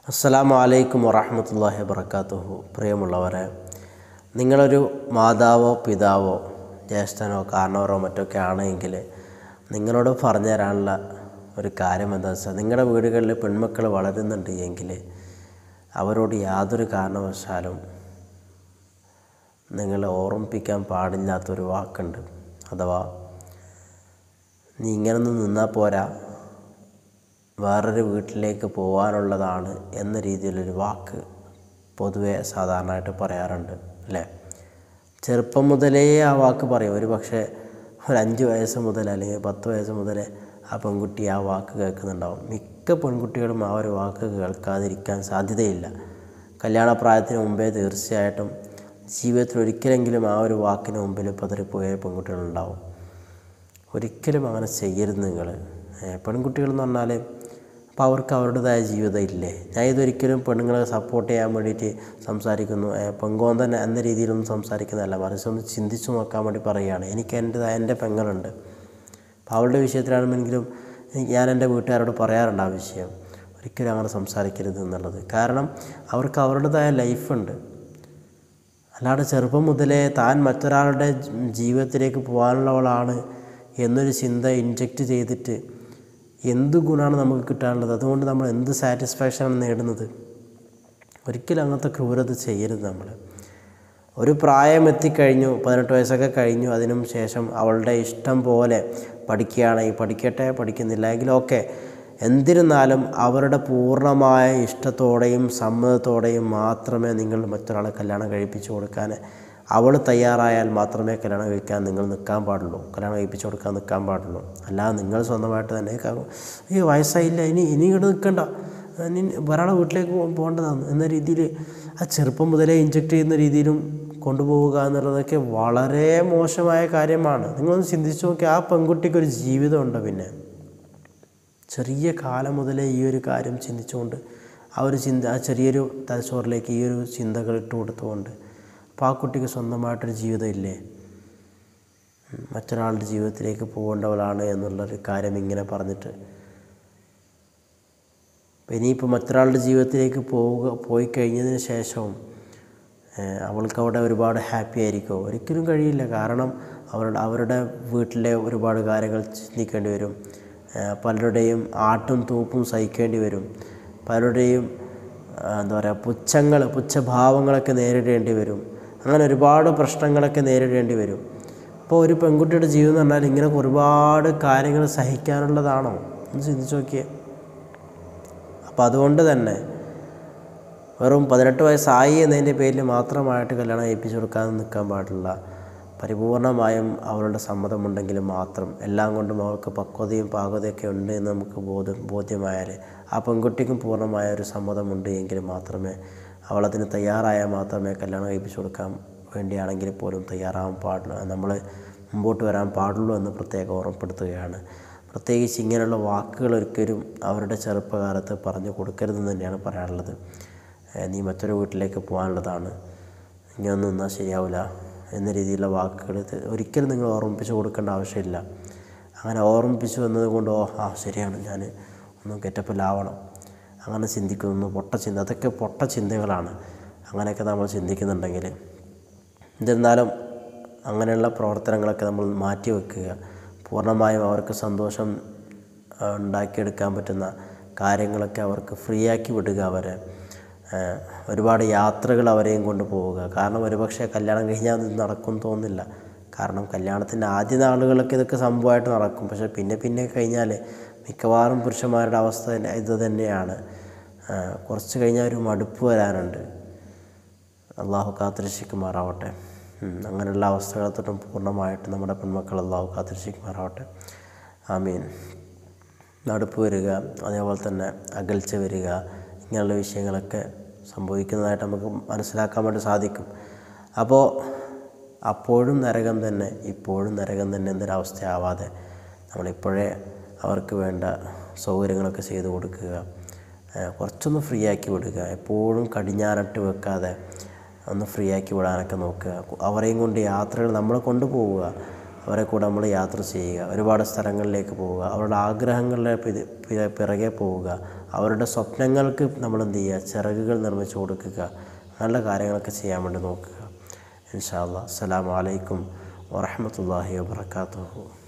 അസ്സലാമു അലൈക്കും വറഹമത്തല്ലാഹി വബർക്കാത്തുഹു പ്രിയമുള്ളവരെ നിങ്ങളൊരു മാതാവോ പിതാവോ ജ്യേഷ്ഠനോ കാരണവരോ മറ്റൊക്കെ ആണെങ്കിൽ നിങ്ങളോട് പറഞ്ഞു തരാനുള്ള ഒരു കാര്യം എന്താ വെച്ചാൽ നിങ്ങളുടെ വീടുകളിൽ പെൺമക്കൾ വളരുന്നുണ്ട് എങ്കിൽ അവരോട് യാതൊരു കാരണവശാലും നിങ്ങളെ ഓർമ്മിപ്പിക്കാൻ പാടില്ലാത്തൊരു വാക്കുണ്ട് അഥവാ നീ ഇങ്ങനൊന്നും നിന്നാൽ പോരാ വേറൊരു വീട്ടിലേക്ക് പോകാനുള്ളതാണ് എന്ന രീതിയിലൊരു വാക്ക് പൊതുവെ സാധാരണയായിട്ട് പറയാറുണ്ട് അല്ലേ ചെറുപ്പം മുതലേ ആ വാക്ക് പറയും ഒരു പക്ഷേ ഒരു അഞ്ച് വയസ്സ് മുതൽ അല്ലെങ്കിൽ പത്ത് വയസ്സ് മുതലേ ആ പെൺകുട്ടി ആ വാക്ക് കേൾക്കുന്നുണ്ടാവും മിക്ക പെൺകുട്ടികളും ആ ഒരു വാക്ക് കേൾക്കാതിരിക്കാൻ സാധ്യതയില്ല കല്യാണപ്രായത്തിന് മുമ്പേ തീർച്ചയായിട്ടും ജീവിതത്തിൽ ഒരിക്കലെങ്കിലും ആ ഒരു വാക്കിന് മുമ്പിൽ പതറിപ്പോയ പെൺകുട്ടികളുണ്ടാവും ഒരിക്കലും അങ്ങനെ ചെയ്യരുത് നിങ്ങൾ പെൺകുട്ടികൾ എന്ന് പറഞ്ഞാൽ അപ്പോൾ അവർക്ക് അവരുടേതായ ജീവിതം ഇല്ലേ ഞാൻ ഇതൊരിക്കലും പെണ്ണുങ്ങളെ സപ്പോർട്ട് ചെയ്യാൻ വേണ്ടിയിട്ട് സംസാരിക്കുന്നു ഏ, പെങ്കോന്തൻ എന്ന രീതിയിലൊന്നും സംസാരിക്കുന്നതല്ല മറിച്ച് ഒന്ന് ചിന്തിച്ചു നോക്കാൻ വേണ്ടി പറയുകയാണ് എനിക്ക് എൻ്റെതായ എൻ്റെ പെങ്ങളുണ്ട് അപ്പോൾ അവളുടെ വിഷയത്തിലാണെങ്കിലും എനിക്ക് ഞാൻ എൻ്റെ വീട്ടുകാരോട് പറയാറുണ്ട് ആ വിഷയം ഒരിക്കലും അങ്ങനെ സംസാരിക്കരുത് എന്നുള്ളത് കാരണം അവർക്ക് അവരുടേതായ ലൈഫുണ്ട് അല്ലാതെ ചെറുപ്പം മുതലേ താൻ മറ്റൊരാളുടെ ജീവിതത്തിലേക്ക് പോകാനുള്ളവളാണ് എന്നൊരു ചിന്ത ഇൻജക്റ്റ് ചെയ്തിട്ട് എന്ത് ഗുണമാണ് നമുക്ക് കിട്ടാനുള്ളത് അതുകൊണ്ട് നമ്മൾ എന്ത് സാറ്റിസ്ഫാക്ഷനാണ് നേടുന്നത് ഒരിക്കലും അങ്ങനത്തെ ക്രൂരത ചെയ്യരുത് നമ്മൾ ഒരു പ്രായം എത്തിക്കഴിഞ്ഞു പതിനെട്ട് വയസ്സൊക്കെ കഴിഞ്ഞു അതിനും ശേഷം അവളുടെ ഇഷ്ടം പോലെ പഠിക്കുകയാണെങ്കിൽ പഠിക്കട്ടെ പഠിക്കുന്നില്ല എങ്കിലും ഓക്കെ എന്നിരുന്നാലും അവരുടെ പൂർണ്ണമായ ഇഷ്ടത്തോടെയും സമ്മതത്തോടെയും മാത്രമേ നിങ്ങൾ മറ്റൊരാളെ കല്യാണം കഴിപ്പിച്ചു കൊടുക്കാൻ അവൾ തയ്യാറായാൽ മാത്രമേ കല്യാണം കഴിക്കാൻ നിങ്ങൾ നിൽക്കാൻ പാടുള്ളൂ കല്യാണം കഴിപ്പിച്ചു കൊടുക്കാൻ നിൽക്കാൻ പാടുള്ളൂ അല്ലാതെ നിങ്ങൾ സ്വന്തമായിട്ട് തന്നെ ഈ വയസ്സായില്ല ഇനി ഇനി ഇവിടെ നിൽക്കണ്ട ഇനി ഒരാളെ വീട്ടിലേക്ക് പോ- പോകേണ്ടതാണ് എന്ന രീതിയിൽ ആ ചെറുപ്പം മുതലേ ഇഞ്ചെക്ട് ചെയ്യുന്ന രീതിയിലും കൊണ്ടുപോവുക എന്നുള്ളതൊക്കെ വളരെ മോശമായ കാര്യമാണ് നിങ്ങളൊന്ന് ചിന്തിച്ചു നോക്കി ആ പെൺകുട്ടിക്ക് ഒരു ജീവിതമുണ്ട് പിന്നെ ചെറിയ കാലം മുതലേ ഈ ഒരു കാര്യം ചിന്തിച്ചുകൊണ്ട് ആ ഒരു ചിന്ത ആ ചെറിയൊരു തലച്ചോറിലേക്ക് ഈ ഒരു ചിന്തകൾ ഇട്ട് കൊടുത്തുകൊണ്ട് അപ്പോൾ ആ കുട്ടിക്ക് സ്വന്തമായിട്ടൊരു ജീവിതം ഇല്ലേ ഉം, മറ്റൊരാളുടെ ജീവിതത്തിലേക്ക് പോകേണ്ടവളാണ് എന്നുള്ളൊരു കാര്യം ഇങ്ങനെ പറഞ്ഞിട്ട് അപ്പോൾ ഇനിയിപ്പോൾ മറ്റൊരാളുടെ ജീവിതത്തിലേക്ക് പോവുക പോയി കഴിഞ്ഞതിന് ശേഷവും ഏഹ്, അവൾക്ക് അവിടെ ഒരുപാട് ഹാപ്പി ആയിരിക്കുമോ ഒരിക്കലും കഴിയില്ല കാരണം അവരുടെ അവരുടെ വീട്ടിലെ ഒരുപാട് കാര്യങ്ങൾ ചിന്തിക്കേണ്ടി വരും ഏഹ്, പലരുടെയും ആട്ടും തൂപ്പും സഹിക്കേണ്ടി വരും പലരുടെയും ആ, എന്താ പറയുക പുച്ഛങ്ങൾ പുച്ഛഭാവങ്ങളൊക്കെ നേരിടേണ്ടി വരും അങ്ങനെ ഒരുപാട് പ്രശ്നങ്ങളൊക്കെ നേരിടേണ്ടി വരും അപ്പോൾ ഒരു പെൺകുട്ടിയുടെ ജീവിതം എന്ന് പറഞ്ഞാൽ ഇങ്ങനെ ഒരുപാട് കാര്യങ്ങൾ സഹിക്കാനുള്ളതാണോ ഒന്ന് ചിന്തിച്ച് നോക്കിയേ അപ്പോൾ അതുകൊണ്ട് തന്നെ വെറും പതിനെട്ട് വയസ്സായി എന്നതിൻ്റെ പേരിൽ മാത്രമായിട്ട് കല്യാണം ഏൽപ്പിച്ചു കൊടുക്കാതെ നിൽക്കാൻ പാടില്ല പരിപൂർണമായും അവളുടെ സമ്മതമുണ്ടെങ്കിൽ മാത്രം എല്ലാം കൊണ്ടും അവൾക്ക് പക്വതയും പാകതയൊക്കെ ഉണ്ട് എന്ന് നമുക്ക് ബോധം ബോധ്യമായാൽ ആ പെൺകുട്ടിക്കും പൂർണ്ണമായ ഒരു സമ്മതമുണ്ട് എങ്കിൽ മാത്രമേ അവളതിന് തയ്യാറായാൽ മാത്രമേ കല്യാണം കഴിപ്പിച്ചു കൊടുക്കാൻ വേണ്ടിയാണെങ്കിൽ പോലും തയ്യാറാവാൻ പാടില്ല നമ്മൾ മുമ്പോട്ട് വരാൻ പാടുള്ളൂ എന്ന് പ്രത്യേകം ഓർമ്മപ്പെടുത്തുകയാണ് പ്രത്യേകിച്ച് ഇങ്ങനെയുള്ള വാക്കുകൾ ഒരിക്കലും അവരുടെ ചെറുപ്പകാലത്ത് പറഞ്ഞു കൊടുക്കരുതെന്ന് തന്നെയാണ് പറയാനുള്ളത് ഏ, നീ മറ്റൊരു വീട്ടിലേക്ക് പോകാനുള്ളതാണ് ഇങ്ങനൊന്നും നിന്നാൽ ശരിയാവില്ല എന്ന രീതിയിലുള്ള വാക്കുകൾ ഇത് ഒരിക്കലും നിങ്ങൾ ഓർമ്മിപ്പിച്ച് കൊടുക്കേണ്ട ആവശ്യമില്ല അങ്ങനെ ഓർമ്മിപ്പിച്ചു എന്നതുകൊണ്ട് ഓ ആ ശരിയാണ് ഞാൻ ഒന്ന് ഗെറ്റപ്പിലാവണം അങ്ങനെ ചിന്തിക്കുന്നു പൊട്ട ചിന്ത അതൊക്കെ പൊട്ട ചിന്തകളാണ് അങ്ങനെയൊക്കെ നമ്മൾ ചിന്തിക്കുന്നുണ്ടെങ്കിൽ എന്നിരുന്നാലും അങ്ങനെയുള്ള പ്രവർത്തനങ്ങളൊക്കെ നമ്മൾ മാറ്റി വെക്കുക പൂർണ്ണമായും അവർക്ക് സന്തോഷം ആ, ഉണ്ടാക്കിയെടുക്കാൻ പറ്റുന്ന കാര്യങ്ങളൊക്കെ അവർക്ക് ഫ്രീ ആക്കി വിടുക അവരെ ആ, ഒരുപാട് യാത്രകൾ അവരെയും കൊണ്ട് പോവുക കാരണം ഒരുപക്ഷെ കല്യാണം കഴിഞ്ഞാൽ ഇത് നടക്കും തോന്നുന്നില്ല കാരണം കല്യാണത്തിൻ്റെ ആദ്യ നാളുകളൊക്കെ ഇതൊക്കെ സംഭവമായിട്ട് നടക്കും പക്ഷേ പിന്നെ പിന്നെ കഴിഞ്ഞാൽ മിക്കവാറും പുരുഷന്മാരുടെ അവസ്ഥ തന്നെ ഇത് തന്നെയാണ് ആ, കുറച്ച് കഴിഞ്ഞാൽ ഒരു മടുപ്പ് വരാനുണ്ട് അള്ളാഹു കാത്തിരക്ഷിക്കുമാറാവട്ടെ ഉം, അങ്ങനെയുള്ള അവസ്ഥകളെ തൊട്ടും പൂർണ്ണമായിട്ട് നമ്മുടെ പെൺമക്കൾ അള്ളാഹു കാത്തിരക്ഷിക്കുമാറാവട്ടെ ആമീൻ നടുപ്പ് വരിക അതേപോലെ തന്നെ അകൽച്ച വരിക ഇങ്ങനെയുള്ള വിഷയങ്ങളൊക്കെ സംഭവിക്കുന്നതായിട്ട് നമുക്ക് മനസ്സിലാക്കാൻ വേണ്ടി സാധിക്കും അപ്പോൾ അപ്പോഴും നരകം തന്നെ ഇപ്പോഴും നരകം തന്നെ എന്നൊരവസ്ഥയാവാതെ നമ്മളിപ്പോഴേ അവർക്ക് വേണ്ട സൗകര്യങ്ങളൊക്കെ ചെയ്തു കൊടുക്കുക ഏഹ് കുറച്ചൊന്ന് ഫ്രീ ആക്കി വിടുക എപ്പോഴും കടിഞ്ഞാനിട്ട് വെക്കാതെ ഒന്ന് ഫ്രീ ആക്കി വിടാനൊക്കെ നോക്കുക അവരെയും കൊണ്ട് യാത്രകൾ നമ്മൾ കൊണ്ടുപോവുക അവരെ കൂടെ നമ്മൾ യാത്ര ചെയ്യുക ഒരുപാട് സ്ഥലങ്ങളിലേക്ക് പോവുക അവരുടെ ആഗ്രഹങ്ങളുടെ പിത- പിറ- പിറകെ പോവുക അവരുടെ സ്വപ്നങ്ങൾക്ക് നമ്മൾ എന്ത് ചെയ്യുക ചിറകുകൾ നിർമ്മിച്ചു കൊടുക്കുക നല്ല കാര്യങ്ങളൊക്കെ ചെയ്യാൻ വേണ്ടി നോക്കുക ഇൻഷാ അല്ലാ അസ്സലാമു അലൈക്കും വറഹ്മത്തുള്ളാഹി വബറകാതുഹു